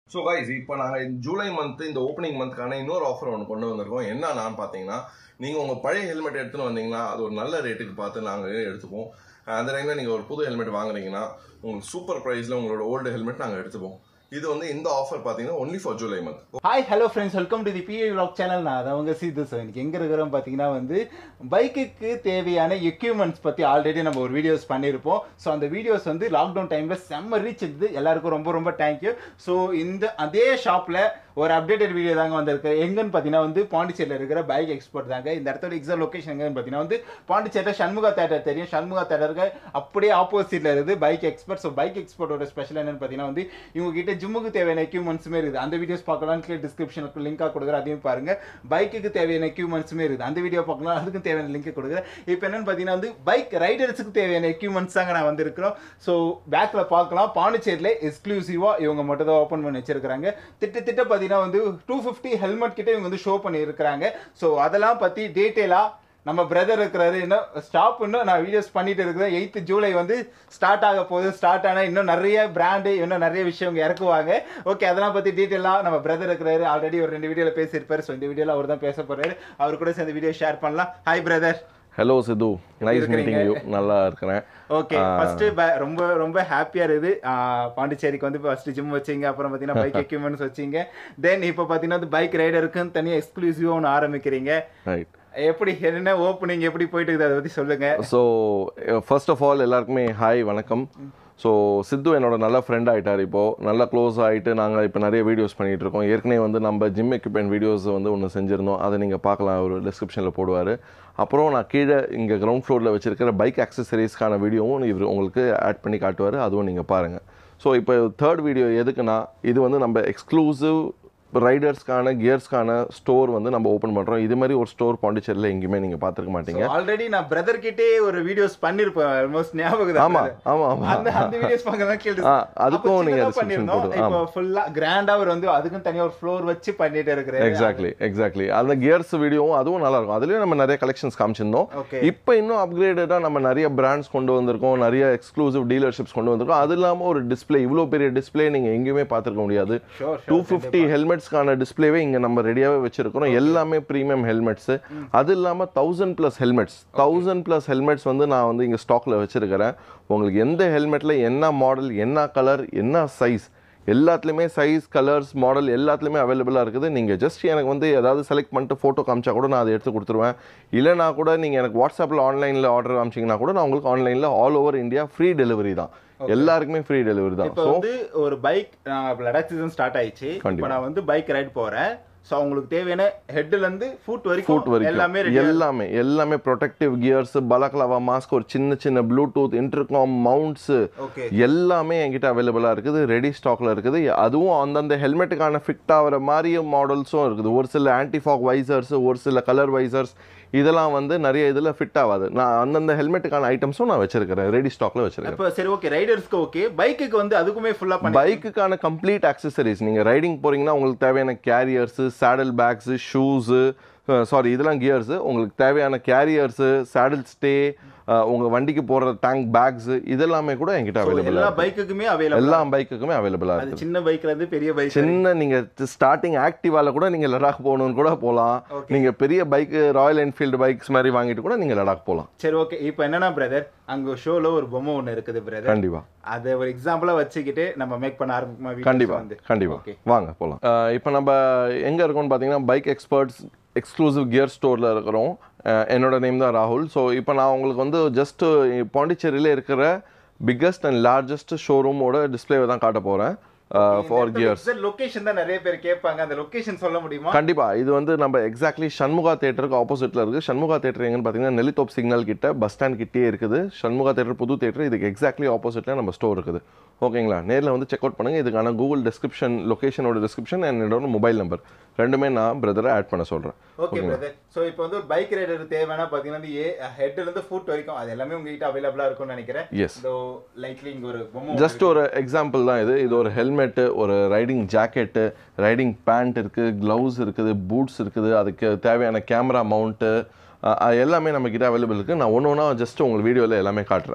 So guys இப்போ நாங்கள் July month இந்த ஓப்பனிங் மந்த்க்கான இன்னொரு ஆஃபர் ஒன்று கொண்டு வந்திருக்கோம் என்னன்னு பார்த்தீங்கன்னா நீங்கள் உங்கள் பழைய ஹெல்மெட் எடுத்துன்னு வந்தீங்கன்னா அது ஒரு நல்ல ரேட்டுக்கு பார்த்து நாங்கள் எடுத்துப்போம் அந்த டைமில் நீங்கள் ஒரு புது ஹெல்மெட் வாங்குறீங்கன்னா உங்களுக்கு சூப்பர் ப்ரைஸில் உங்களோட ஓல்டு ஹெல்மெட் நாங்கள் எடுத்துப்போம் இது வந்து இந்த ஆஃபர் பார்த்தீங்கன்னா only for July month hi hello friends welcome to the BA vlog channel நான் அதை அவங்க சீது ஸோ இன்னைக்கு எங்கே இருக்கிறோம் பார்த்தீங்கன்னா வந்து பைக்குக்கு தேவையான எக்யூப்மெண்ட்ஸ் பற்றி ஆல்ரெடி நம்ம ஒரு வீடியோஸ் பண்ணியிருப்போம் ஸோ அந்த வீடியோஸ் வந்து லாக்டவுன் டைமில் செம்ம ரீச் இருந்தது எல்லாருக்கும் ரொம்ப ரொம்ப தேங்க்யூ ஸோ இந்த அதே ஷாப்பில் ஒரு அப்டேட்டட் வீடியோ தாங்க வந்திருக்கு எங்கன்னு பார்த்தீங்கன்னா வந்து பாண்டிச்சேரியில் இருக்கிற பைக் எக்ஸ்போர்ட் தாங்க இந்த இடத்தோட எக்ஸாக்ட் லொகேஷன் எங்கன்னு பார்த்தீங்கன்னா வந்து பாண்டிச்சேரியில் சண்முகா தேட்டர் தெரியும் சண்முகா தேட்டருக்கு அப்படியே ஆப்போசிட்டில் இருக்குது பைக் எக்ஸ்பர்ட் ஸோ பைக் எக்ஸ்பர்ட்டோட ஸ்பெஷல் என்னன்னு பார்த்தீங்கன்னா வந்து இவங்க கிட்ட ஜிம்முக்கு தேவையான எக்யூப்மெண்ட்ஸுமே இருக்குது அந்த வீடியோஸ் பார்க்கலாம் கீழே டிஸ்கிரிப்ஷனுக்கு லிங்காக கொடுக்குறேன் அதையும் பாருங்க பைக்குக்கு தேவையான எக்யூப்மெண்ட்ஸுமே இருக்குது அந்த வீடியோ பார்க்கலாம் அதுக்கும் தேவையான லிங்க் கொடுக்குறேன் இப்போ என்னன்னு பார்த்தீங்கன்னா வந்து பைக் ரைடர்ஸுக்கு தேவையான எக்யூப்மெண்ட்ஸ் தாங்க நான் வந்திருக்கிறோம் ஸோ பேக்கில் பார்க்கலாம் பாண்டிச்சேரியில் எக்ஸ்க்ளூசிவாக இவங்க மட்டும் தான் ஓப்பன் பண்ணி வச்சிருக்காங்க திட்டத்திட்ட பார்த்தீங்கன்னா வந்து டூ ஃபிஃப்டி ஹெல்மெட் கிட்ட இவங்க வந்து ஷோ பண்ணி இருக்கிறாங்க ஸோ அதெல்லாம் பற்றி டீட்டெயிலாக நம்ம பிரதர் இருக்கிறாரு இன்னும் ஸ்டாப் இன்னும் நான் வீடியோஸ் பண்ணிட்டு இருக்கிறேன் எயித்து ஜூலை வந்து ஸ்டார்ட் ஆக போகுது ஸ்டார்ட் ஆனால் இன்னும் நிறைய பிராண்டு இன்னும் நிறைய விஷயம் இங்கே இறக்குவாங்க ஓகே அதெல்லாம் பற்றி டீட்டெயிலாக நம்ம பிரதர் இருக்கிறாரு ஆல்ரெடி ஒரு ரெண்டு வீடியோவில் பேசியிருப்பாரு ஸோ இந்த வீடியோவில் அவர் தான் பேச போறாரு அவர் கூட சேர்ந்து வீடியோ ஷேர் பண்ணலாம் hi brother hello Siddhu nice இருக்கிறீங்க? மீட்டிங் யூ நல்லா இருக்கிறேன் ஓகே ஃபர்ஸ்ட் ரொம்ப ரொம்ப ஹாப்பியா இருக்குது ஆஹ் பாண்டிச்சேரிக்கு வந்து ஃபர்ஸ்ட் ஜிம் வச்சீங்க அப்புறம் பார்த்தீங்கன்னா பைக் எக்யூப்மெண்ட்ஸ் வச்சீங்க தென் இப்போ பார்த்தீங்கன்னா வந்து பைக் ரைடருக்குன்னு தனியாக எக்ஸ்க்ளூசிவாக ஒன்று ஆரம்பிக்கிறீங்க ரைட் எப்படி என்ன ஓப்பனிங் எப்படி போயிட்டு இருக்குது அதை பற்றி சொல்லுங்க ஸோ ஃபர்ஸ்ட் ஆஃப் ஆல் எல்லாருக்குமே ஹாய் வணக்கம் ஸோ சித்து என்னோட நல்ல ஃப்ரெண்ட் ஆகிட்டார் இப்போது நல்லா க்ளோஸ் ஆகிட்டு நாங்கள் இப்போ நிறைய வீடியோஸ் பண்ணிகிட்டு இருக்கோம் ஏற்கனவே வந்து நம்ம ஜிம் எக்யூப்மெண்ட் வீடியோஸ் வந்து ஒன்று செஞ்சுருந்தோம் அதை நீங்கள் பார்க்கலாம் ஒரு டிஸ்கிரிப்ஷனில் போடுவார் அப்புறம் நான் கீழே இங்கே கிரவுண்ட் ஃப்ளோரில் வச்சிருக்கிற பைக் ஆக்சசரிஸ்க்கான வீடியோவும் இவர் உங்களுக்கு ஆட் பண்ணி காட்டுவார் அதுவும் நீங்கள் பாருங்கள் ஸோ இப்போ தேர்ட் வீடியோ எதுக்குன்னா இது வந்து நம்ம எக்ஸ்க்ளூசிவ் ரைடர்ஸ்க்கான கியர்ஸ்க்கான ஸ்டோர் வந்து நம்ம ஓப்பன் பண்ணுறோம் இது மாதிரி ஒரு ஸ்டோர் பாண்டிச்சேரியில் எங்கேயுமே நீங்கள் பார்த்துருக்க மாட்டீங்க ஆல்ரெடி நான் பிரதர் கிட்டே ஒரு வீடியோஸ் பண்ணிருப்பேன் ஆல்மோஸ்ட் ஞாபகம் ஆமா தான் ஆமா ஆமா அந்த அந்த வீடியோஸ் பார்க்கலாம் கேள்வி ஆ, அதுக்கும் நீங்க description போடு. இப்போ ஃபுல்லா கிராண்டா அவர் வந்து அதுக்கும் தனியா ஒரு ஃப்ளோர் வச்சு பண்ணிட்டு இருக்கிறாரு எக்ஸாக்ட்லி எக்ஸாக்ட்லி அந்த கியர்ஸ் வீடியோவும் அதுவும் நல்லா இருக்கும் அதுலயும் நம்ம நிறைய கலெக்ஷன்ஸ் காமிச்சிருந்தோம் ஓகே இப்போ இன்னும் அப்கிரேடடாக நம்ம நிறைய பிராண்ட்ஸ் கொண்டு வந்திருக்கோம் நிறைய எக்ஸ்க்ளூசிவ் டீலர்ஷிப்ஸ் கொண்டு வந்திருக்கோம் அது இல்லாமல் ஒரு டிஸ்ப்ளே இவ்வளோ பெரிய டிஸ்ப்ளே நீங்கள் எங்கேயுமே பார்த்துருக்க முடியாது ஷோர் டூ ஃபிஃப்டி ஹெல்மெட்ஸ்க்கான டிஸ்ப்ளேவே இங்கே நம்ம ரெடியாகவே வச்சிருக்கிறோம் எல்லாமே ப்ரீமியம் ஹெல்மெட்ஸு அது இல்லாமல் thousand plus helmets thousand plus helmets வந்து நான் வந்து இங்கே ஸ்டாக்கில் வச்சிருக்கிறேன் உங்களுக்கு எந்த ஹெல்மெட்டில் என்ன மாடல் என்ன கலர் என்ன சைஸ் எல்லாத்துலேயுமே சைஸ் கலர்ஸ் மாடல் எல்லாத்துலேயுமே அவைலபிளாக இருக்குது நீங்கள் ஜஸ்ட் எனக்கு வந்து ஏதாவது செலக்ட் பண்ணிட்டு ஃபோட்டோ காமிச்சா கூட நான் அதை எடுத்து கொடுத்துருவேன் இல்லைனா கூட நீங்கள் எனக்கு வாட்ஸ்அப்பில் ஆன்லைனில் ஆர்டர் காமிச்சிங்கன்னா கூட நான் உங்களுக்கு ஆன்லைனில் all over India free delivery தான் எல்லாருக்குமே ஃப்ரீ டெலிவரி தான் இப்போ வந்து ஒரு பைக் லடாக் சீசன் ஸ்டார்ட் ஆயிடுச்சு கண்டிப்பா. இப்போ நான் வந்து பைக் ரைட் போறேன் சோ உங்களுக்கு தேவையான ஹெட்ல இருந்து ஃபுட் ஃபுட் வரைக்கும் வரைக்கும் எல்லாமே ready ஆ எல்லாமே எல்லாமே ப்ரொடெக்டிவ் கியர்ஸ் பலக்லவா மாஸ்க் ஒரு சின்ன சின்ன ப்ளூடூத் இன்டர்காம் மவுண்ட்ஸு ஓகே எல்லாமே என்கிட்ட அவைலபிளாக இருக்குது ரெடி ஸ்டாக்ல இருக்குது அதுவும் அந்தந்த ஹெல்மெட்டுக்கான ஃபிட் ஆகிற மாதிரி மாடல்ஸும் இருக்குது ஒரு சில ஆன்டிஃபாக் வைசர்ஸ் ஒரு சில கலர் வைசர்ஸ் இதெல்லாம் வந்து நிறைய இதில் ஃபிட் ஆகாது நான் அந்தந்த ஹெல்மெட்டுக்கான ஐட்டம்ஸும் நான் வச்சிருக்கிறேன் ரெடி ஸ்டாக்ல வச்சிருக்கேன் இப்போ சரி ஓகே ரைடர்ஸ்க்கு ஓகே பைக்குக்கு வந்து அதுக்குமே ஃபுல்லா பண்ணி பைக்குக்கான கம்ப்ளீட் அக்சசரிஸ் நீங்கள் ரைடிங் போறீங்கன்னா உங்களுக்கு தேவையான carriers saddle bags shoes sorry இதெல்லாம் கியர்ஸு உங்களுக்கு தேவையான கேரியர்ஸு சேடல் ஸ்டே உங்கள் வண்டிக்கு போடுற டேங்க் பேக்ஸு இதெல்லாமே கூட என்கிட்ட எல்லா அவைலபிளாக பைக்குக்குமே அவைலபிள் எல்லா பைக்குக்குமே அவைலபிளாக அது இருக்குது சின்ன பைக்ல இருந்து பெரிய பைக் சின்ன நீங்கள் ஸ்டார்டிங் ஆக்டிவால கூட நீங்கள் லடாக் போகணும்னு கூட போகலாம் Okay. நீங்கள் பெரிய பைக்கு ராயல் என்ஃபீல்டு பைக்ஸ் மாதிரி வாங்கிட்டு கூட நீங்கள் லடாக் போகலாம் சரி ஓகே இப்போ என்னன்னா பிரதர் அங்க ஷோல ஒரு பொம்மை ஒன்னு இருக்குது பிரதர் கண்டிப்பாக அதை ஒரு எக்ஸாம்பிளா வச்சுக்கிட்டு நம்ம மேக் பண்ண ஆரம்பிக்குமா videos கண்டிப்பா வந்து கண்டிப்பா Okay. வாங்க போகலாம் இப்போ நம்ம எங்க இருக்கோம்னு பார்த்தீங்கன்னா பைக் எக்ஸ்பர்ட்ஸ் எக்ஸ்க்ளூசிவ் கியர் ஸ்டோரில் இருக்கிறோம் அஹ், என்னோட நேம் தான் ராகுல் ஸோ இப்போ நான் உங்களுக்கு வந்து ஜஸ்ட் பாண்டிச்சேரியில் இருக்கிற பிக்கஸ்ட் அண்ட் லார்ஜஸ்ட் ஷோரூமோட டிஸ்பிளேவை தான் காட்ட போகிறேன் ஃபார் கியர்ஸ் லொகேஷன் தான் நிறைய பேர் கேட்பாங்க அந்த லொகேஷன் சொல்ல முடியுமா கண்டிப்பா இது வந்து நம்ம எக்ஸாக்ட்லி சண்முகா தேட்டருக்கு ஆப்போசிட்ல இருக்கு சண்முகா தேட்டர் எங்கன்னு பார்த்தீங்கன்னா நெல்லித்தோப் சிக்னல் கிட்ட பஸ் ஸ்டாண்ட் கிட்டே இருக்குது சண்முகா தேட்டர் புது தேட்டர் இதுக்கு எக்ஸாக்ட்லி ஆப்போசிட்ல நம்ம ஸ்டோர் இருக்குது ஓகேங்களா நேரில் வந்து செக் அவுட் பண்ணுங்க இதுக்கான கூகுள் டிஸ்கிரிப்ஷன் லொகேஷனோட டிஸ்கிரிப்ஷன் என்னோட மொபைல் நம்பர் ரெண்டுமே நான் பிரதரை ஆட் பண்ண சொல்றேன் ஓகே பிரதர் சோ இப்போ வந்து ஒரு பைக் ரைடர் தேவைன்னா பாத்தீங்கன்னா வந்து ஏ ஹெட்ல இருந்து ஃபுட் வரைக்கும் அது எல்லாமே உங்ககிட்ட அவைலபிளா இருக்கும்னு நினைக்கிறேன் எஸ் இதோ லைக்லி இங்க ஒரு பொம்மை ஜஸ்ட் ஒரு எக்ஸாம்பிள் தான் இது இது ஒரு ஹெல்மெட்டு ஒரு ரைடிங் ஜாக்கெட்டு ரைடிங் பேண்ட் இருக்குது க்ளவுஸ் இருக்குது பூட்ஸ் இருக்குது அதுக்கு தேவையான கேமரா மவுண்ட்டு எல்லாமே நம்மக்கிட்ட அவைலபிள் இருக்குது நான் ஒன்று ஒன்றா ஜஸ்ட் உங்களுக்கு வீடியோவில் எல்லாமே காட்டுறேன்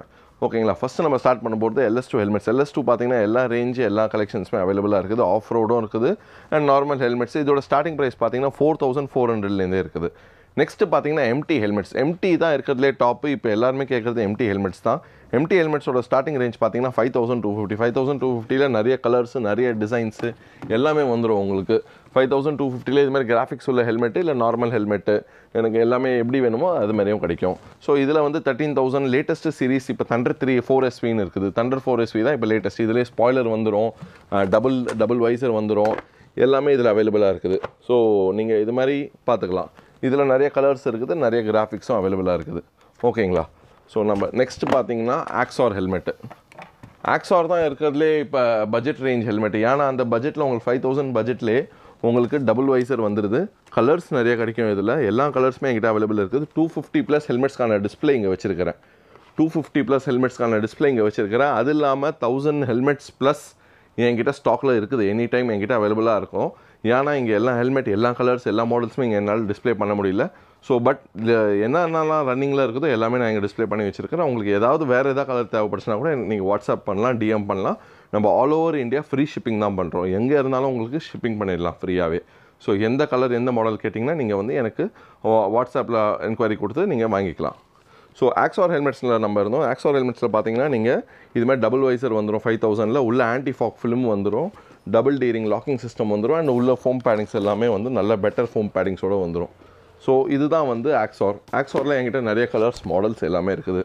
ஓகேங்களா ஃபஸ்ட்டு நம்ம ஸ்டார்ட் பண்ண போகிறது LS two helmets LS two பார்த்தீங்கன்னா எல்லா ரேஞ்ச் எல்லா கலெக்ஷன்ஸுமே அவைலபிளாக இருக்குது ஆஃப் ரோடும் இருக்குது அண்ட் நார்மல் ஹெல்மெட்ஸ் இதோட ஸ்டார்டிங் ப்ரைஸ் பார்த்தீங்கன்னா ஃபோர் தௌசண்ட் ஃபோர் ஹண்ட்ரட்லேருந்தே இருக்குது நெக்ஸ்ட் பார்த்தீங்கன்னா எம்டி ஹெல்மெட்ஸ் எம்டி தான் இருக்கிறதுலே டாப்பு இப்போ எல்லாருமே கேட்குறது எம்டி ஹெல்மெட்ஸ் தான் எம்டி ஹெல்மெட்ஸோட ஸ்டார்டிங் ரேஞ்ச் பார்த்தீங்கன்னா five thousand two fifty five thousand two ஃபிஃப்டியில் நிறைய கலர்ஸ் நிறைய டிசைன்ஸு எல்லாமே வந்துடும் உங்களுக்கு ஃபைவ் தௌசண்ட் டூ ஃபிஃப்டியில் இது மாதிரி கிராஃபிக்ஸ் உள்ள ஹெல்மெட்டு இல்லை நார்மல் ஹெல்மெட்டு எனக்கு எல்லாமே எப்படி வேணுமோ அது மாதிரியும் கிடைக்கும் ஸோ இதில் வந்து தேர்ட்டீன் தௌசண்ட் லேட்டஸ்ட் சீரிஸ் இப்போ தண்டர் த்ரீ ஃபோர் எஸ்வின்னு இருக்குது தண்டர் ஃபோர் எஸ்வி தான் இப்போ லேட்டஸ்ட் இதிலே ஸ்பாய்லர் வந்துடும் டபுள் டபுள் வைசர் வந்துடும் எல்லாமே இதில் அவைலபிளாக இருக்குது ஸோ நீங்கள் இது மாதிரி பார்த்துக்கலாம் இதில் நிறைய கலர்ஸ் இருக்குது நிறைய கிராஃபிக்ஸும் அவைலபிளாக இருக்குது ஓகேங்களா ஸோ நம்ம நெக்ஸ்ட் பார்த்தீங்கன்னா ஆக்ஸார் ஹெல்மெட்டு ஆக்ஸார் தான் இருக்கிறதுலே இப்போ பட்ஜெட் ரேஞ்ச் ஹெல்மெட் ஏன்னா அந்த பட்ஜெட்டில் உங்களுக்கு ஃபைவ் தௌசண்ட் பட்ஜெட்லேயே உங்களுக்கு டபுள் வைசர் வந்துடுது கலர்ஸ் நிறைய கிடைக்கும் இதில் எல்லா கலர்ஸுமே என்கிட்ட அவைலபிள் இருக்குது டூ ஃபிஃப்டி ப்ளஸ் ஹெல்மெட்ஸ்க்கான டிஸ்பிளே இங்கே வச்சிருக்கிறேன் டூ ஃபிஃப்டி ப்ளஸ் ஹெல்மெட்ஸ்க்கான டிஸ்பிளே இங்கே வச்சிருக்கிறேன் அது இல்லாமல் தௌசண்ட் ஹெல்மெட்ஸ் ப்ளஸ் என்கிட்ட ஸ்டாக்கில் இருக்குது எனி டைம் என்கிட்ட அவைலபிளாக இருக்கும் ஏன்னா இங்கே எல்லா ஹெல்மெட் எல்லா கலர்ஸ் எல்லா மாடல்ஸுமே இங்கே என்னால் டிஸ்ப்ளே பண்ண முடியல ஸோ பட் என்னென்னலாம் ரன்னிங்கில் இருக்குதோ எல்லாமே நான் இங்கே டிஸ்ப்ளே பண்ணி வச்சிருக்கிறேன் உங்களுக்கு ஏதாவது வேறு ஏதாவது கலர் தேவைப்படுச்சுன்னா கூட நீங்கள் வாட்ஸ்அப் பண்ணலாம் டிஎம் பண்ணலாம் நம்ம all over India free shipping தான் பண்ணுறோம் எங்கே இருந்தாலும் உங்களுக்கு ஷிப்பிங் பண்ணிடலாம் ஃப்ரீயாகவே ஸோ எந்த கலர் எந்த மாடல் கேட்டிங்கன்னா நீங்கள் வந்து எனக்கு வாட்ஸ்அப்பில் என்கொயரி கொடுத்து நீங்கள் வாங்கிக்கலாம் ஸோ ஆக்ஸார் ஹெல்மெட்ஸில் நம்ம இருந்தோம் ஆக்ஸார் ஹெல்மெட்ஸில் பார்த்தீங்கன்னா நீங்கள் இது மாதிரி டபுள் வைசர் வந்துடும் ஃபைவ் தௌசண்டில் உள்ள ஆன்டி ஃபாக் ஃபிலிம் வந்துடும் டபுள் டீரிங் லாக்கிங் சிஸ்டம் வந்துடும் அண்ட் உள்ள ஃபோம் பேடிங்ஸ் எல்லாமே வந்து நல்ல பெட்டர் ஃபோம் பேடிங்ஸோட வந்துடும் ஸோ இதுதான் வந்து ஆக்ஸார் ஆக்ஸாரில் என்கிட்ட நிறைய கலர்ஸ் மாடல்ஸ் எல்லாமே இருக்குது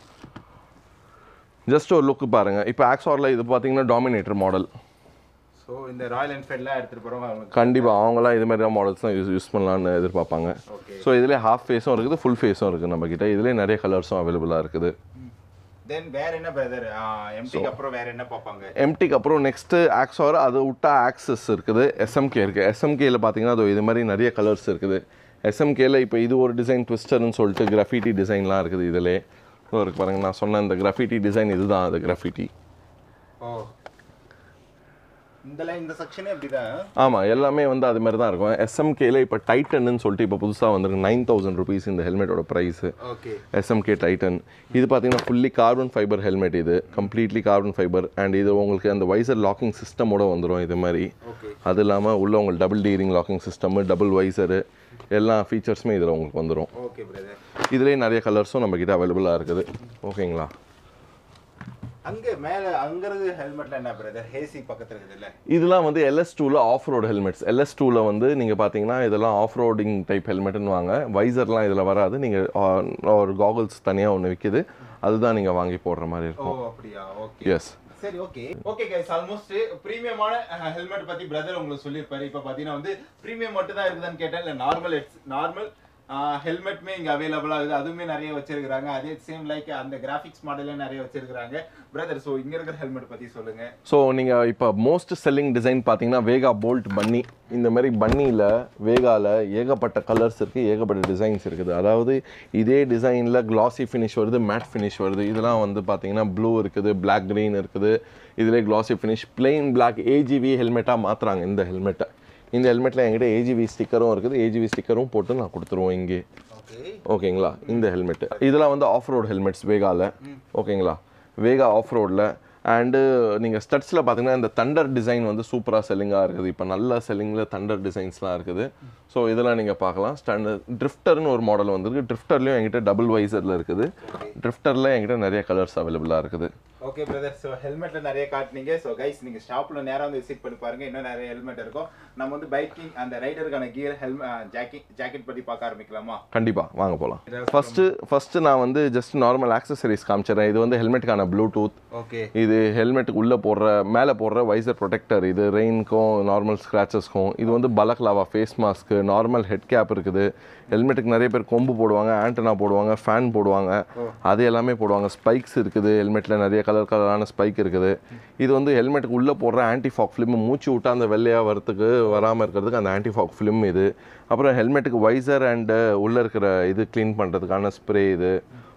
ஜஸ்ட் ஒரு லுக்கு பாருங்கள் இப்போ ஆக்ஸாரில் இது பார்த்தீங்கன்னா டாமினேட்டர் மாடல் ஸோ இந்த ராயல் என்ஃபீல்ட்லாம் எடுத்துகிட்டு போகிறவங்க அவங்களுக்கு கண்டிப்பாக அவங்களாம் இது மாதிரி மாடல்ஸ் தான் யூஸ் யூஸ் பண்ணலான்னு எதிர்பார்ப்பாங்க ஓகே ஸோ இதிலே ஹாஃப் ஃபேஸும் இருக்குது ஃபுல் ஃபேஸும் இருக்குது நம்மக்கிட்ட இதிலே நிறைய கலர்ஸும் அவைலபிளாக இருக்குது தென் வேற என்ன பிரதர் எம்டிக்கு அப்புறம் வேற என்ன பார்ப்பாங்க எம்டிக்கு அப்புறம் நெக்ஸ்ட்டு ஆக்ஸார் அது விட்டா ஆக்சஸ் இருக்குது எஸ்எம்கே இருக்குது எஸ்எம்கேல பார்த்தீங்கன்னா அது இது மாதிரி நிறைய கலர்ஸ் இருக்குது எஸ்எம்கேல இப்போ இது ஒரு டிசைன் ட்விஸ்டர்னு சொல்லிட்டு கிராஃபிட்டி டிசைன்லாம் இருக்குது இதிலே இதோ இருக்கு பாருங்க நான் சொன்ன இந்த கிராஃபிட்டி டிசைன் இதுதான் அது கிராஃபிட்டி ஓ இந்த லைன் இந்த செக்ஷனே அப்படிதான் ஆமாம் எல்லாமே வந்து அது மாதிரி தான் இருக்கும் எஸ்எம்கேல இப்போ டைட்டன்னு சொல்லிட்டு இப்போ புதுசாக வந்திருக்கு நைன் தௌசண்ட் ருபீஸ் இந்த ஹெல்மெட்டோட ப்ரைஸு ஓகே எஸ்எம்கே டைட்டன் இது பார்த்தீங்கன்னா ஃபுல்லி கார்பன் ஃபைபர் ஹெல்மெட் இது கம்ப்ளீட்லி கார்பன் ஃபைபர் அண்ட் இது உங்களுக்கு அந்த வைசர் லாக்கிங் சிஸ்டமோட வந்துடும் இது மாதிரி ஓகே அது இல்லாமல் உள்ள உங்களுக்கு double D ring locking system double visor எல்லா ஃபீச்சர்ஸுமே இதில் உங்களுக்கு வந்துடும் ஓகே பிரதர் இதுலேயே நிறைய கலர்ஸும் நம்மக்கிட்ட அவைலபிளாக இருக்குது ஓகேங்களா அங்க மேல அங்கிறது ஹெல்மெட்ல என்ன பிரதர் ஹேசி பக்கத்துல இருக்குதுல்ல இதெல்லாம் வந்து எல்எஸ் டூவில் ஆஃப் ரோடு ஹெல்மெட்ஸ் எல்எஸ் டூவில் வந்து நீங்கள் பார்த்தீங்கன்னா இதெல்லாம் ஆஃப் ரோடிங் டைப் ஹெல்மெட்னு வாங்க வைசர்லாம் இதில் வராது நீங்கள் ஒரு காகுல்ஸ் தனியாக ஒன்று விற்கிது அதுதான் நீங்கள் வாங்கி போடுற மாதிரி ஓ இருக்கும் அப்படியா ஓகே எஸ் சரி ஓகே ஓகே கைஸ் ஆல்மோஸ்ட் பிரீமியமான ஹெல்மெட் பத்தி பிரதர் உங்களுக்கு சொல்லியிருப்பாரு இப்போ பார்த்தீங்கன்னா வந்து பிரீமியம் மட்டும் தான் இருக்குதான்னு கேட்டேன் இல்லை நார்மல் நார்மல் ஹெல்மெட்மே இங்கே அவைலபிளாக இருக்குது அதுவுமே நிறைய வச்சிருக்கிறாங்க அதே சேம் லைக் அந்த கிராஃபிக்ஸ் மாடலே நிறைய வச்சிருக்கிறாங்க பிரதர் ஸோ இங்கே இருக்கிற ஹெல்மெட் பற்றி சொல்லுங்க ஸோ நீங்கள் இப்போ மோஸ்ட் செல்லிங் டிசைன் பார்த்தீங்கன்னா வேகா போல்ட் பன்னி இந்த மாதிரி பன்னியில் வேகாவில் ஏகப்பட்ட கலர்ஸ் இருக்குது ஏகப்பட்ட டிசைன்ஸ் இருக்குது அதாவது இதே டிசைனில் கிளாசி ஃபினிஷ் வருது மேட் ஃபினிஷ் வருது இதெல்லாம் வந்து பார்த்தீங்கன்னா ப்ளூ இருக்குது பிளாக் க்ரீன் இருக்குது இதிலே classy finish plain black AGV ஹெல்மெட்டாக மாற்றுறாங்க இந்த ஹெல்மெட்டை இந்த ஹெல்மெட்டில் என்கிட்ட ஏஜிவி ஸ்டிக்கரும் இருக்குது ஏஜிவி ஸ்டிக்கரும் போட்டு நான் கொடுத்துருவோம் இங்கே ஓகே ஓகேங்களா இந்த ஹெல்மெட்டு இதெல்லாம் வந்து ஆஃப் ரோட் ஹெல்மெட்ஸ் வேகாவில் ஓகேங்களா வேகா ஆஃப் ரோடில் அண்டு நீங்கள் ஸ்டட்ஸில் பார்த்தீங்கன்னா இந்த தண்டர் டிசைன் வந்து சூப்பராக செல்லிங்காக இருக்குது இப்போ நல்ல செல்லிங்கில் தண்டர் டிசைன்ஸ்லாம் இருக்குது ஸோ இதெல்லாம் நீங்கள் பார்க்கலாம் ஸ்டாண்டர்ட் ட்ரிஃப்டர்னு ஒரு மாடல் வந்திருக்கு ட்ரிஃப்டர்லேயும் என்கிட்ட டபுள் வைசரில் இருக்குது ட்ரிஃப்டரில் என்கிட்ட நிறைய கலர்ஸ் அவைலபிளாக இருக்குது ஓகே பிரதர் ஸோ ஹெல்மெட்ல நிறைய காட்டுனீங்க ஸோ கைஸ் நீங்க ஷாப்ல நேரா வந்து விசிட் பண்ணி பாருங்க இன்னும் நிறைய ஹெல்மெட் இருக்கும் நம்ம வந்து பைக்கிங் அந்த ரைடருக்கான கியர் ஹெல்மெட் ஜாக்கெட் ஜாக்கெட் பத்தி பார்க்க ஆரம்பிக்கலாமா கண்டிப்பாக வாங்க போகலாம் ஃபஸ்ட்டு ஃபஸ்ட்டு நான் வந்து ஜஸ்ட் நார்மல் ஆக்சசரிஸ் காமிச்சிடுறேன் இது வந்து ஹெல்மெட்டுக்கான ப்ளூடூத் ஓகே இது ஹெல்மெட்டுக்கு உள்ளே போடுற மேலே போடுற வைசர் ப்ரொடெக்டர் இது ரெயின்க்கும் நார்மல் ஸ்க்ராச்சஸ்க்கும் இது வந்து balaclava face mask normal head cap இருக்குது ஹெல்மெட்டுக்கு நிறைய பேர் கொம்பு போடுவாங்க ஆண்டனா போடுவாங்க ஃபேன் போடுவாங்க அது எல்லாமே போடுவாங்க ஸ்பைக்ஸ் இருக்குது ஹெல்மெட்டில் நிறைய கலர் கலரான ஸ்பைக் இருக்குது இது வந்து ஹெல்மெட்டுக்கு உள்ளே போடுற ஆன்டி ஃபாக் ஃபிலிம் மூச்சு விட்டா அந்த வெள்ளையாக வரத்துக்கு வராமல் இருக்கிறதுக்கு அந்த ஆன்டி ஃபாக் ஃபிலிம் இது அப்புறம் ஹெல்மெட்டுக்கு வைசர் அண்டு உள்ளே இருக்கிற இது க்ளீன் பண்ணுறதுக்கான ஸ்ப்ரே இது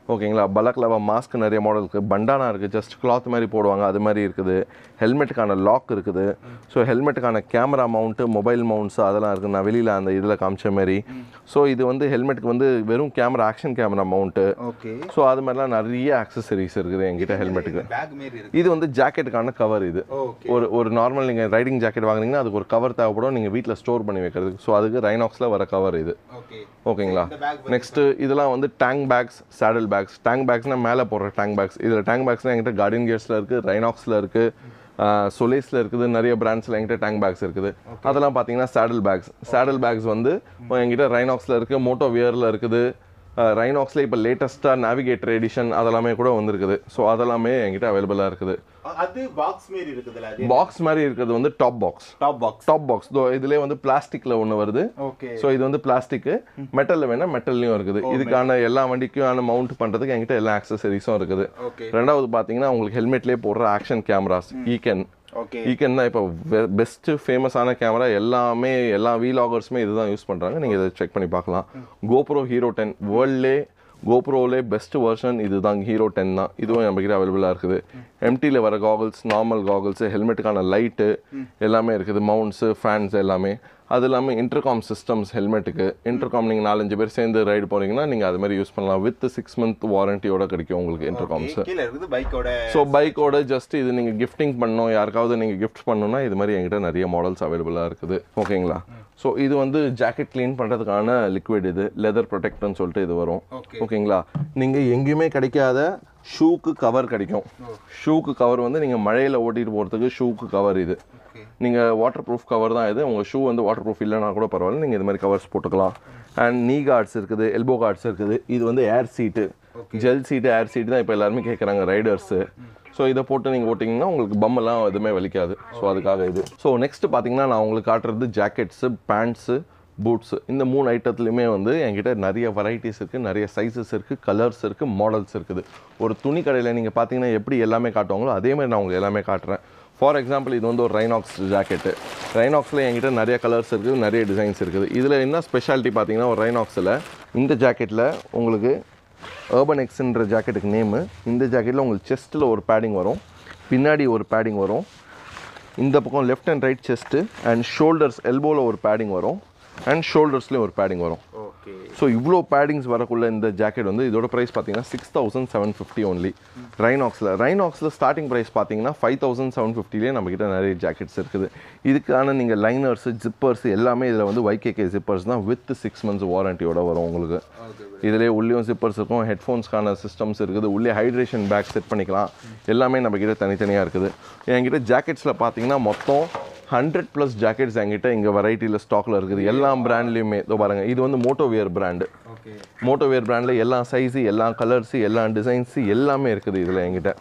ஓகேங்களா பலக்லவா மாஸ்க் நிறைய மாடல் இருக்குது பண்டானா இருக்குது ஜஸ்ட் கிளாத் மாதிரி போடுவாங்க அது மாதிரி இருக்குது ஹெல்மெட்டுக்கான லாக் இருக்குது ஸோ ஹெல்மெட்டுக்கான கேமரா மவுண்ட்டு மொபைல் மவுண்ட்ஸ் அதெல்லாம் இருக்குது நான் வெளியில் அந்த இதில் காமிச்ச மாதிரி ஸோ இது வந்து ஹெல்மெட்டுக்கு வந்து வெறும் camera action camera mount okay so அது மாதிரிலாம் நிறைய ஆக்சசரிஸ் இருக்குது என்கிட்ட ஹெல்மெட்டுக்கு பேக் மாரி இருக்கு இது வந்து ஜாக்கெட்டுக்கான கவர் இது ஓகே ஒரு ஒரு நார்மல் நீங்கள் ரைடிங் ஜாக்கெட் வாங்குனீங்கன்னா அதுக்கு ஒரு கவர் தேவைப்படும் நீங்கள் வீட்டில் ஸ்டோர் பண்ணி வைக்கிறதுக்கு ஸோ அதுக்கு ரைனாக்ஸில் வர கவர் இது ஓகே ஓகேங்களா இந்த பேக் நெக்ஸ்ட்டு இதெல்லாம் வந்து tank bags saddle bags tank பேக்ஸ்னால் மேலே போடுற டேங்க் பேக்ஸ் இதில் டேங்க் பேக்ஸ்னால் என்கிட்ட கார்டியன் கியர்ஸில் இருக்குது ரைனாக்ஸில் இருக்குது சொலேஸில் இருக்குது நிறைய பிராண்ட்ஸில் என்கிட்ட டேங்க் பேக்ஸ் இருக்குது அதெல்லாம் பார்த்தீங்கன்னா சேடல் பேக்ஸ் சேடல் பேக்ஸ் வந்து என்கிட்ட ரைனாக்ஸில் இருக்குது மோட்டோ வியரில் இருக்குது ரைனாக்ஸில் இப்போ லேட்டஸ்ட்டாக நேவிகேட்டர் எடிஷன் அதெல்லாமே கூட வந்திருக்குது ஸோ அதெல்லாமே என்கிட்ட அவைலபிளாக இருக்குது அது பாக்ஸ் மாரி இருக்குதுல அது பாக்ஸ் மாதிரி இருக்கிறது வந்து top box top box top box இதுலேயே வந்து பிளாஸ்டிக்கில் ஒன்று வருது ஓகே ஸோ இது வந்து பிளாஸ்டிக்கு மெட்டலில் வேணால் மெட்டல்லையும் இருக்குது இதுக்கான எல்லா வண்டிக்கும் மவுண்ட் பண்ணுறதுக்கு என்கிட்ட எல்லா ஆக்சசரிஸும் இருக்குது ஓகே ரெண்டாவது பார்த்தீங்கன்னா உங்களுக்கு ஹெல்மெட்லேயே போடுற action cameras Eken okay Eken தான் இப்போ பெஸ்ட்டு ஃபேமஸான கேமரா எல்லாமே எல்லா வீலாகர்ஸுமே இதுதான் யூஸ் பண்ணுறாங்க நீங்கள் இதை செக் பண்ணி பார்க்கலாம் கோப்ரோ ஹீரோ டென் வேர்ல்ட்லே கோப்ரோலே பெஸ்ட் வெர்ஷன் இதுதான் ஹீரோ டென் தான் இதுவும் நம்மக்கிட்ட அவைலபிளாக இருக்குது எம்டியில் வர காகல்ஸ் நார்மல் காகல்ஸ் ஹெல்மெட்டுக்கான லைட்டு எல்லாமே இருக்குது மவுண்ட்ஸு ஃபேன்ஸ் எல்லாமே அது இல்லாமல் இன்டர்காம் சிஸ்டம்ஸ் ஹெல்மெட்டுக்கு இன்டர்காம் நீங்கள் நாலஞ்சு பேர் சேர்ந்து ரைடு போகிறீங்கன்னா நீங்கள் அது மாதிரி யூஸ் பண்ணலாம் வித் சிக்ஸ் மந்த் வாரண்டியோட கிடைக்கும் உங்களுக்கு இன்டர்காம்ஸ் கீழ இருக்குது பைக்கோட ஸோ பைக்கோட ஜஸ்ட் இது நீங்கள் கிஃப்டிங் பண்ணணும் யாருக்காவது நீங்கள் கிஃப்ட் பண்ணணும்னா இது மாதிரி என்கிட்ட நிறைய மாடல்ஸ் அவைலபிளாக இருக்குது ஓகேங்களா ஸோ இது வந்து ஜாக்கெட் க்ளீன் பண்ணுறதுக்கான லிக்விட் இது லெதர் ப்ரொடெக்டர்னு சொல்லிட்டு இது வரும் ஓகே ஓகேங்களா நீங்கள் எங்கேயுமே கிடைக்காத ஷூக்கு கவர் கிடைக்கும் ஷூக்கு கவர் வந்து நீங்கள் மழையில் ஓட்டிட்டு போகிறதுக்கு ஷூக்கு கவர் இது ஓகே நீங்கள் வாட்டர் ப்ரூஃப் கவர் தான் இது உங்கள் ஷூ வந்து வாட்டர் ப்ரூஃப் இல்லைனா கூட பரவாயில்ல நீங்கள் இது மாதிரி கவர்ஸ் போட்டுக்கலாம் அண்ட் நீ கார்ட்ஸ் இருக்குது எல்போ கார்ட்ஸ் இருக்குது இது வந்து ஏர் சீட்டு ஜெல் சீட்டு ஏர் சீட்டு தான் இப்போ எல்லாருமே கேட்குறாங்க ரைடர்ஸு ஸோ இதை போட்டு நீங்கள் ஓட்டிங்கன்னா உங்களுக்கு பம்மெல்லாம் எதுவுமே வலிக்காது ஸோ அதுக்காக இது ஸோ நெக்ஸ்ட் பார்த்தீங்கன்னா நான் உங்களுக்கு காட்டுறது ஜாக்கெட்ஸு பேண்ட்ஸு பூட்ஸு இந்த மூணு ஐட்டத்துலையுமே வந்து என்கிட்ட நிறைய வெரைட்டிஸ் இருக்குது நிறைய சைஸஸ் இருக்குது கலர்ஸ் இருக்குது மாடல்ஸ் இருக்குது ஒரு துணி கடையில் நீங்கள் பார்த்தீங்கன்னா எப்படி எல்லாமே காட்டுவாங்களோ அதே மாதிரி நான் உங்களுக்கு எல்லாமே காட்டுறேன் ஃபார் எக்ஸாம்பிள் இது வந்து ஒரு ரைனாக்ஸ் ஜாக்கெட்டு ரைனாக்ஸில் என்கிட்ட நிறைய கலர்ஸ் இருக்குது நிறைய டிசைன்ஸ் இருக்குது இதில் என்ன ஸ்பெஷாலிட்டி பார்த்தீங்கன்னா ஒரு ரைனாக்ஸில் இந்த ஜாக்கெட்டில் உங்களுக்கு urban எக்ஸ்ன்ற ஜாக்கெட்டுக்கு நேமு இந்த ஜாக்கெட்டில் உங்களுக்கு செஸ்ட்டில் ஒரு பேடிங் வரும் பின்னாடி ஒரு பேடிங் வரும் இந்த பக்கம் left and right chest and shoulders எல்போவில் ஒரு பேடிங் வரும் அண்ட் ஷோல்டர்ஸ்லேயும் ஒரு பேடிங் வரும் ஓகே ஸோ இவ்வளோ பேடிங்ஸ் வரக்குள்ள இந்த ஜாக்கெட் வந்து இதோட ப்ரைஸ் பார்த்தீங்கன்னா six thousand seven fifty only ரைனாக்ஸில் ரைனாக்ஸில் ஸ்டார்டிங் ப்ரைஸ் பார்த்தீங்கன்னா ஃபைவ் தௌசண்ட் செவன் ஃபிஃப்டிலே நம்மக்கிட்ட நிறைய ஜாக்கெட்ஸ் இருக்குது இதுக்கான நீங்கள் லைனர்ஸு ஜிப்பர்ஸ் எல்லாமே இதில் வந்து YKK ஜிப்பர்ஸ் தான் வித் சிக்ஸ் மந்த்ஸ் வாரண்டியோட வரும் உங்களுக்கு ஓகே இதிலே உள்ளேயும் ஜிப்பர்ஸ் இருக்கும் ஹெட்ஃபோன்ஸ்க்கான சிஸ்டம்ஸ் இருக்குது உள்ளே ஹைட்ரேஷன் பேக் செட் பண்ணிக்கலாம் எல்லாமே நம்மக்கிட்ட தனித்தனியாக இருக்குது என்கிட்ட ஜாக்கெட்ஸில் பார்த்தீங்கன்னா மொத்தம் ஹண்ட்ரட் ப்ளஸ் ஜாக்கெட்ஸ் என்கிட்ட இங்கே வெரைட்டியில் ஸ்டாக்கில் இருக்குது எல்லா பிராண்ட்லேயுமே இதோ பாருங்கள் இது வந்து மோட்டோவியர் பிராண்டு ஓகே மோட்டோவியர் பிராண்டில் எல்லா சைஸு எல்லா கலர்ஸு எல்லா டிசைன்ஸு எல்லாமே இருக்குது இதில் என்கிட்ட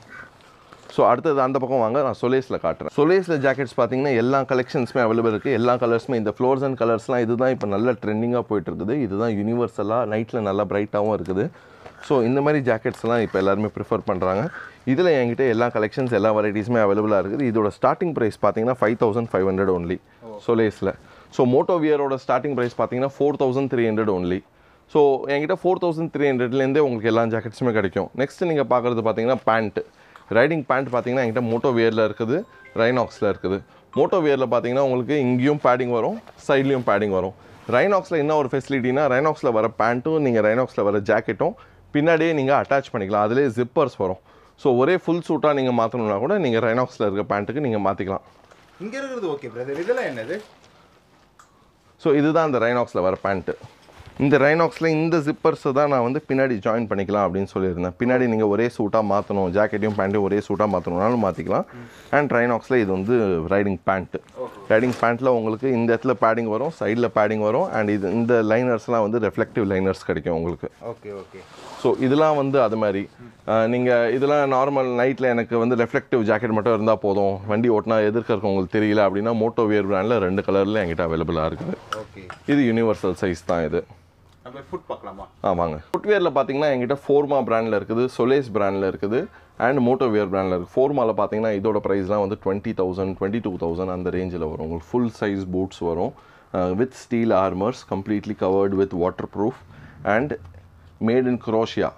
ஸோ அடுத்தது அந்த பக்கம் வாங்க நான் சொலேஸில் காட்டுறேன் சொலேஸில் ஜாக்கெட்ஸ் பார்த்தீங்கன்னா எல்லா கலெக்ஷன்ஸுமே அவைலபிள் இருக்குது எல்லா கலர்ஸுமே இந்த ஃப்ளோர்ஸ் அண்ட் கலர்ஸ்லாம் இதுதான் இப்போ நல்ல ட்ரெண்டிங்காக போயிட்டு இருக்குது இதுதான் யூனிவர்சலாக நைட்டில் நல்லா பிரைட்டாகவும் இருக்குது ஸோ இந்த மாதிரி ஜாக்கெட்ஸ்லாம் இப்போ எல்லாருமே ப்ரிஃபர் பண்ணுறாங்க இதில் என்கிட்ட எல்லா கலெக்ஷன்ஸ் எல்லா வெரைட்டிஸுமே அவைலபிளாக இருக்குது இதோட ஸ்டார்டிங் ப்ரைஸ் பார்த்தீங்கன்னா five thousand five hundred only சொலேஸில் ஸோ மோட்டோவியரோட ஸ்டார்டிங் ப்ரைஸ் பார்த்தீங்கன்னா four thousand three hundred only so என்கிட்ட ஃபோர் தௌசண்ட் த்ரீ ஹண்ட்ரட்லேருந்தே உங்களுக்கு எல்லா ஜாக்கெட்ஸுமே கிடைக்கும் நெக்ஸ்ட் நீங்கள் பார்க்குறது பார்த்தீங்கன்னா பேண்ட் ரைடிங் பேண்ட் பார்த்தீங்கன்னா என்கிட்ட மோட்டோ வியரில் இருக்குது ரைனாக்ஸில் இருக்குது மோட்டோ வியரில் பார்த்தீங்கன்னா உங்களுக்கு இங்கேயும் பேடிங் வரும் சைட்லேயும் பேடிங் வரும் ரைனாக்ஸில் என்ன ஒரு ஃபெசிலிட்டினா ரைனாக்ஸில் வர பேண்ட்டும் நீங்கள் ரைனாக்ஸில் வர ஜாக்கெட்டும் பின்னாடியே நீங்கள் அட்டாச் பண்ணிக்கலாம் அதிலே ஜிப்பர்ஸ் வரும் ஸோ ஒரே ஃபுல் சூட்டாக நீங்கள் மாற்றணும்னா கூட நீங்கள் ரைனாக்ஸில் இருக்க பேண்ட்டுக்கு நீங்கள் மாற்றிக்கலாம் இங்க இருக்கிறது ஓகே பிரதர் இதெல்லாம் என்னது ஸோ இதுதான் அந்த ரைனாக்ஸில் வர பேண்ட்டு இந்த ரைனாக்ஸில் இந்த ஜிப்பர்ஸை தான் நான் வந்து பின்னாடி ஜாயின் பண்ணிக்கலாம் அப்படின்னு சொல்லியிருந்தேன் பின்னாடி நீங்கள் ஒரே சூட்டாக மாற்றணும் ஜாக்கெட்டையும் பேண்ட்டையும் ஒரே சூட்டாக மாற்றணும்னாலும் மாற்றிக்கலாம் அண்ட் ரைனாக்ஸில் இது வந்து ரைடிங் பேண்ட்டு ரைடிங் பேண்ட்டில் உங்களுக்கு இந்த இடத்துல பேடிங் வரும் சைடில் பேடிங் வரும் அண்ட் இது இந்த லைனர்ஸ்லாம் வந்து ரெஃப்ளெக்டிவ் லைனர்ஸ் கிடைக்கும் உங்களுக்கு ஓகே ஓகே ஸோ இதெல்லாம் வந்து அது மாதிரி நீங்கள் இதெல்லாம் நார்மல் நைட்டில் எனக்கு வந்து ரெஃப்ளெக்டிவ் ஜாக்கெட் மட்டும் இருந்தால் போதும் வண்டி ஓட்டினா எதிர்க்க இருக்கவங்களுக்கு தெரியல அப்படின்னா மோட்டோ வியர் பிராண்டில் ரெண்டு கலரில் என்கிட்ட அவைலபிளாக இருக்குது ஓகே இது யூனிவர்சல் சைஸ் தான் இது நம்ம ஃபுட் பார்க்கலாமா ஆமாங்க ஃபுட்வேரில் பார்த்தீங்கன்னா எங்கிட்ட ஃபோர்மா பிராண்டில் இருக்குது சொலேஸ் பிராண்டில் இருக்குது அண்ட் மோட்டோவியர் பிராண்டில் இருக்குது ஃபோர்மாவில் பார்த்தீங்கன்னா இதோட ப்ரைஸ்லாம் வந்து twenty thousand twenty two thousand அந்த ரேஞ்சில் வரும் உங்களுக்கு ஃபுல் சைஸ் பூட்ஸ் வரும் with steel armours completely covered with waterproof and made in Croatia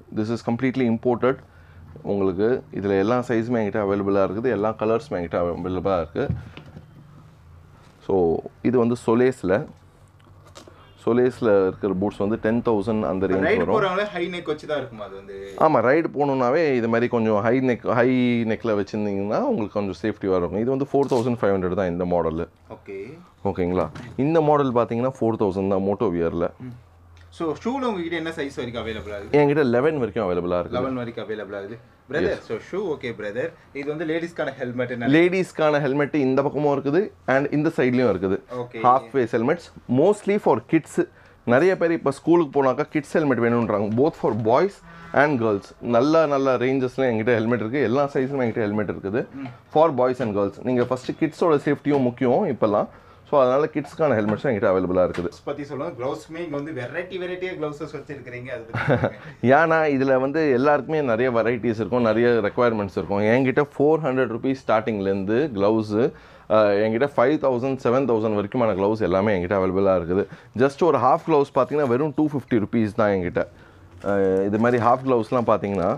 this is completely imported உங்களுக்கு இதில் எல்லா சைஸுமே என்கிட்ட அவைலபிளாக இருக்குது எல்லா கலர்ஸுமே என்கிட்ட அவைலபிளாக இருக்குது ஸோ இது வந்து சொலேஸில் சொலேஸில் இருக்கிற பூட்ஸ் வந்து டென் தௌசண்ட் அந்த ரேஞ்ச் ரைடு வரும் போறவங்களே ஹை நெக் வச்சு தான் இருக்குமா அது வந்து ஆமாம் ரைடு போகணுன்னாவே இது மாதிரி கொஞ்சம் ஹை நெக் ஹை நெக்கில் வச்சுருந்தீங்கன்னா உங்களுக்கு கொஞ்சம் சேஃப்டியாக இருக்கும் இது வந்து ஃபோர் தௌசண்ட் ஃபைவ் ஹண்ட்ரட் தான் இந்த மாடலு ஓகே ஓகேங்களா இந்த மாடல் பார்த்தீங்கன்னா ஃபோர் தௌசண்ட் தான் மோட்டோ வியரில் ஸோ ஷூல உங்ககிட்ட என்ன சைஸ் வரைக்கும் அவைலபிள் ஆகுது என்கிட்ட லெவன் வரைக்கும் அவைலபிளாக இருக்குது லெவன் வரைக்கும் அவைலபிள் ஆகுது brother so shoe okay brother இது வந்து லேடிஸ்க்கான ஹெல்மெட் லேடிஸ்க்கான ஹெல்மெட் இந்த பக்கமும் இருக்குது அண்ட் இந்த சைட்லேயும் இருக்குது okay half face helmets mostly for kids நிறைய பேர் இப்போ ஸ்கூலுக்கு போனாக்கா கிட்ஸ் ஹெல்மெட் வேணுன்றாங்க both for boys and girls நல்ல நல்ல ரேஞ்சஸ்லாம் என்கிட்ட ஹெல்மெட் இருக்குது எல்லா சைஸும் என்கிட்ட ஹெல்மெட் இருக்குது ஃபார் பாய்ஸ் அண்ட் கேர்ள்ஸ் நீங்கள் ஃபஸ்ட்டு கிட்ஸோட சேஃப்டியும் முக்கியம் இப்போல்லாம் ஸோ அதனால் கிட்ஸ்க்கான ஹெல்மெட்ஸும் என்கிட்ட அவைலபிளாக இருக்குது பத்தி சொல்லுங்க க்ளவுஸ்மே இங்க வந்து வெரைட்டி வெரைட்டியா க்ளவுஸஸ் வச்சிருக்கீங்க அது பத்தி சொல்லுங்க. ஏன்னா இதில் வந்து எல்லாருக்குமே நிறைய வெரைட்டிஸ் இருக்கும் நிறைய ரெக்குவயர்மெண்ட்ஸ் இருக்கும் என்கிட்ட ஃபோர் ஹண்ட்ரட் ருபீஸ் ஸ்டார்டிங்லேருந்து க்ளவுஸு என்கிட்ட ஃபைவ் தௌசண்ட் செவன் தௌசண்ட் வரைக்குமான க்ளவுஸ் எல்லாமே என்கிட்ட அவைலபிளாக இருக்குது ஜஸ்ட் ஒரு ஹாஃப் க்ளவுஸ் பார்த்தீங்கன்னா வெறும் டூ ஃபிஃப்டி ருபீஸ் தான் என்கிட்ட அஹ் இது மாதிரி ஹாஃப் க்ளவுஸ்லாம் பார்த்தீங்கன்னா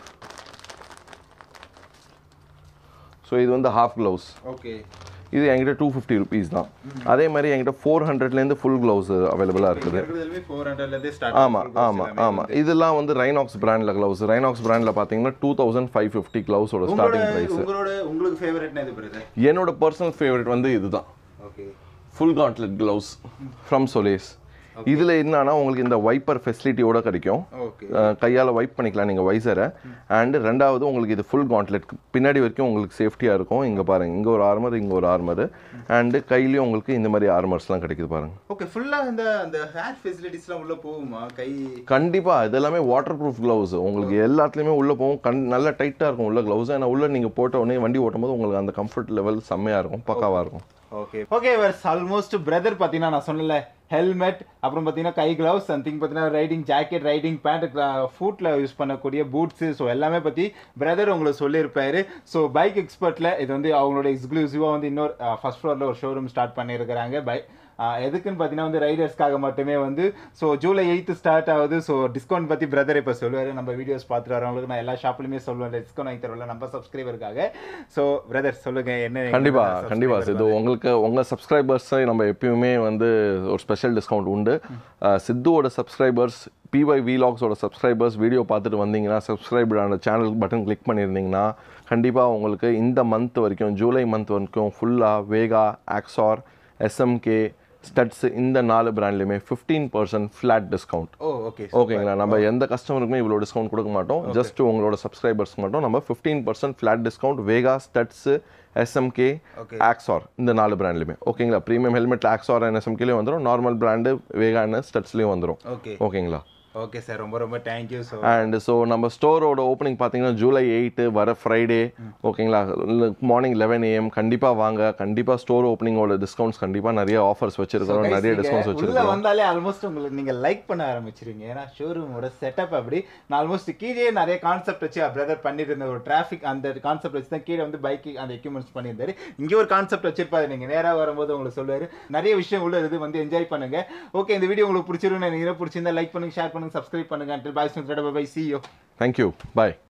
ஸோ இது வந்து ஹாஃப் க்ளவுஸ் ஓகே இது என்கிட்ட டூ ஃபிஃப்டி ருபீஸ் தான் அதே மாதிரி என்கிட்ட ஃபோர் ஹண்ட்ரட்லேருந்து ஃபுல் க்ளவுஸ் அவைலபிளாக இருக்குது இருக்கிறதுலவே ஃபோர் ஹண்ட்ரட்ல இருந்தே ஸ்டார்ட் ஆமாம் ஆமாம் ஆமாம் இதெல்லாம் வந்து ரைனாக்ஸ் பிராண்டில் க்ளவுஸ் ரைனாக்ஸ் பிராண்டில் பார்த்தீங்கன்னா டூ தௌசண்ட் ஃபைவ் ஃபிஃப்டி க்ளவுஸோட உங்களோட ஸ்டார்டிங் ப்ரைஸ் உங்களோட உங்களுக்கு ஃபேவரட்னா இது பிரதர் என்னோட பர்சனல் ஃபேவரட் வந்து இதுதான் okay full gauntlet gloves from Solace இதில் என்னன்னா உங்களுக்கு இந்த வைப்பர் ஃபெசிலிட்டியோட கிடைக்கும் ஓகே கையால் வைப் பண்ணிக்கலாம் நீங்கள் வைசரை அண்ட் ரெண்டாவது உங்களுக்கு இது ஃபுல் காண்ட்லெட் பின்னாடி வரைக்கும் உங்களுக்கு சேஃப்டியாக இருக்கும் இங்கே பாருங்கள் இங்கே ஒரு ஆர்மர் இங்கே ஒரு ஆர்மர் அண்டு கையிலையும் உங்களுக்கு இந்த மாதிரி ஆர்மர்ஸ்லாம் கிடைக்குது பாருங்கள் ஓகே ஃபுல்லா இந்த அந்த ஹேர் ஃபெசிலிட்டிஸ்லாம் உள்ள போகுமா கை கண்டிப்பாக இதெல்லாமே வாட்டர் ப்ரூஃப் க்ளவுஸ் உங்களுக்கு எல்லாத்துலேயுமே உள்ளே போகும் கண் நல்லா டைட்டாக இருக்கும் உள்ள க்ளவுஸ் ஏன்னா உள்ள நீங்கள் போட்ட உடனே வண்டி ஓட்டும் போது உங்களுக்கு அந்த கம்ஃபர்ட் லெவல் செம்மையாக இருக்கும் பக்காவாக இருக்கும் ஓகே ஓகே வர்ஸ் ஆல்மோஸ்ட் பிரதர் பார்த்தீங்கன்னா நான் சொன்னல ஹெல்மெட் அப்புறம் பார்த்தீங்கன்னா கை கிளவுஸ் சம்திங் பார்த்தீங்கன்னா ரைடிங் ஜாக்கெட் ரைடிங் பேண்ட் ஃபுட்டில் யூஸ் பண்ணக்கூடிய பூட்ஸு ஸோ எல்லாமே பற்றி பிரதர் உங்களுக்கு சொல்லியிருப்பாரு ஸோ பைக் எக்ஸ்பர்ட்டில் இது வந்து அவங்களோட எக்ஸ்க்ளூசிவாக வந்து இன்னொரு ஃபர்ஸ்ட் ஃப்ளோரில் ஒரு ஷோரூம் ஸ்டார்ட் பண்ணியிருக்கிறாங்க பை எதுக்குன்னு பார்த்தீங்கன்னா வந்து ரைடர்ஸ்க்காக மட்டுமே வந்து ஸோ ஜூலை எயித்து ஸ்டார்ட் ஆகுது ஸோ டிஸ்கவுண்ட் பற்றி பிரதர் இப்போ சொல்லுவார் நம்ம வீடியோஸ் பார்த்துட்டு வரவங்களுக்கு நான் எல்லா ஷாப்லையுமே சொல்லுவேன் டிஸ்கவுண்ட் வாங்கி தருவேன் நம்ம சப்ஸ்கிரைபருக்காக ஸோ பிரதர் சொல்லுங்க என்ன கண்டிப்பா என்ன கண்டிப்பா subscriber சித்து உங்களுக்கு உங்க சப்ஸ்கிரைபர்ஸை நம்ம எப்பயுமே வந்து ஒரு ஸ்பெஷல் டிஸ்கவுண்ட் உண்டு அஹ், சித்துவோட சப்ஸ்கிரைபர்ஸ் பிஒய் வீலாக்ஸோட சப்ஸ்கிரைபர்ஸ் வீடியோ பார்த்துட்டு வந்தீங்கன்னா சப்ஸ்கிரைபர் அந்த சேனல் பட்டன் கிளிக் பண்ணியிருந்தீங்கன்னா கண்டிப்பாக உங்களுக்கு இந்த மந்த் வரைக்கும் ஜூலை மந்த் வரைக்கும் ஃபுல்லாக வேகா ஆக்ஸார் எஸ்எம்கே ஸ்டட்ஸ் இந்த நாலு பிராண்ட்லையுமே fifteen percent flat discount oh okay ஓகேங்களா நம்ம எந்த கஸ்டமருக்குமே இவ்வளோ டிஸ்கவுண்ட் கொடுக்க மாட்டோம் ஜஸ்ட் உங்களோட சப்ஸ்கிரைபர்ஸ்க்கு மட்டும் நம்ம fifteen percent flat discount Vega Studds SMK Okay. Axor இந்த நாலு பிராண்ட்லையுமே ஓகேங்களா ப்ரீமியம் ஹெல்மெட் ஆக்ஸார் அண்ட் எஸ்எம்கேலையும் வந்துடும் நார்மல் பிராண்டு வேகா அண்ட் ஸ்டட்ஸ்லையும் வந்துடும் ஓகே ஓகேங்களா ஓகே சார் ரொம்ப ரொம்ப தேங்க்யூ ஸோ அண்ட் ஸோ நம்ம ஸ்டோரோட ஓப்பனிங் பார்த்தீங்கன்னா ஜூலை எயிட்டு வர ஃப்ரைடே ஓகேங்களா மார்னிங் லெவன் ஏஎம் கண்டிப்பாக வாங்க கண்டிப்பாக ஸ்டோர் ஓப்பனிங்கோட டிஸ்கவுண்ட்ஸ் கண்டிப்பாக நிறைய ஆஃபர்ஸ் வச்சிருக்கிறோம் நிறைய டிஸ்கவுண்ட்ஸ் உள்ள வச்சிருக்கிறோம் வந்தாலே ஆல்மோஸ்ட் உங்களுக்கு நீங்க லைக் பண்ண ஆரம்பிச்சிருவீங்க ஏன்னா ஷோரூமோட செட்டப் அப்படி நான் ஆல்மோஸ்ட் கீழே நிறைய கான்செப்ட் வச்சு பிரதர் பண்ணிட்டு இருந்த ஒரு டிராஃபிக் அந்த கான்செப்ட் வச்சு தான் கீழே வந்து பைக் அந்த எக்யூப்மெண்ட்ஸ் பண்ணியிருந்தாரு இங்கே ஒரு கான்செப்ட் வச்சிருப்பாரு நீங்க நேரா வரும்போது உங்களுக்கு சொல்லுவாரு நிறைய விஷயம் உள்ள இது வந்து என்ஜாய் பண்ணுங்க ஓகே இந்த வீடியோ உங்களுக்கு பிடிச்சிருன்னு நினைக்கிறேன் பிடிச்சிருந்தா லைக் பண்ணுங்க ஷேர் பண்ணுங்க சப்ஸ்கிரைப் பண்ணுங்க bye bye see you thank you bye